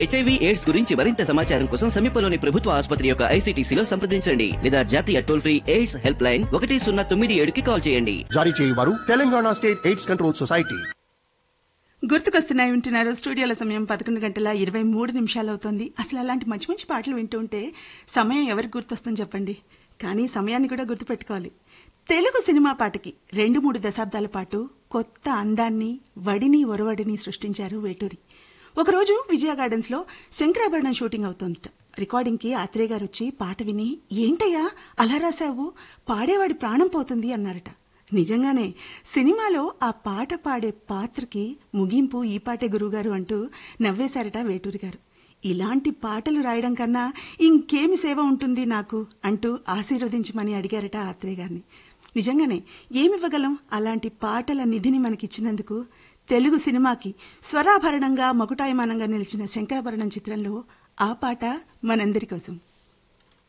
HIV AIDS గురించి మరింత సమాచారం కోసం సమీపంలోని ప్రభుత్వ ఆసుపత్రి యొక్క ఐసీటీసీలో సంప్రదించండి లేదా జాతీయ toll free AIDS helpline ఒకటి సున్నా తొమ్మిది ఏడుకి కాల్ చేయండి జారీ చేయవారు Telangana state AIDS control society గుర్తుకొస్తున్నాయి వింటున్నారు స్టూడియోల సమయం పదకొండు గంటల ఇరవై మూడు నిమిషాలు అవుతోంది అసలు అలాంటి మంచి మంచి పాటలు వింటూ ఉంటే సమయం ఎవరికి గుర్తొస్తుంది చెప్పండి కానీ సమయాన్ని కూడా గుర్తుపెట్టుకోవాలి తెలుగు సినిమా పాటకి రెండు మూడు దశాబ్దాల పాటు కొత్త అందాన్ని వడిని ఒరవడిని సృష్టించారు వేటూరి ఒకరోజు విజయ గార్డెన్స్ లో శంకరాభరణం షూటింగ్ అవుతోందట రికార్డింగ్ కి ఆత్రేయ గారు వచ్చి పాట విని ఏంటయ్యా అలా రాశావు పాడేవాడి ప్రాణం పోతుంది అన్నారట నిజంగానే సినిమాలో ఆ పాట పాడే పాత్రకి ముగింపు ఈ పాటే గురువుగారు అంటూ నవ్వేశారట వేటూరి గారు ఇలాంటి పాటలు రాయడం కన్నా ఇంకేమి సేవ ఉంటుంది నాకు అంటూ ఆశీర్వదించమని అడిగారట ఆత్రేయ గారిని నిజంగానే ఏమివ్వగలం అలాంటి పాటల నిధిని మనకిచ్చినందుకు తెలుగు సినిమాకి స్వరాభరణంగా మకుటాయమానంగా నిలిచిన శంకరాభరణం చిత్రంలో ఆ పాట మనందరి కోసం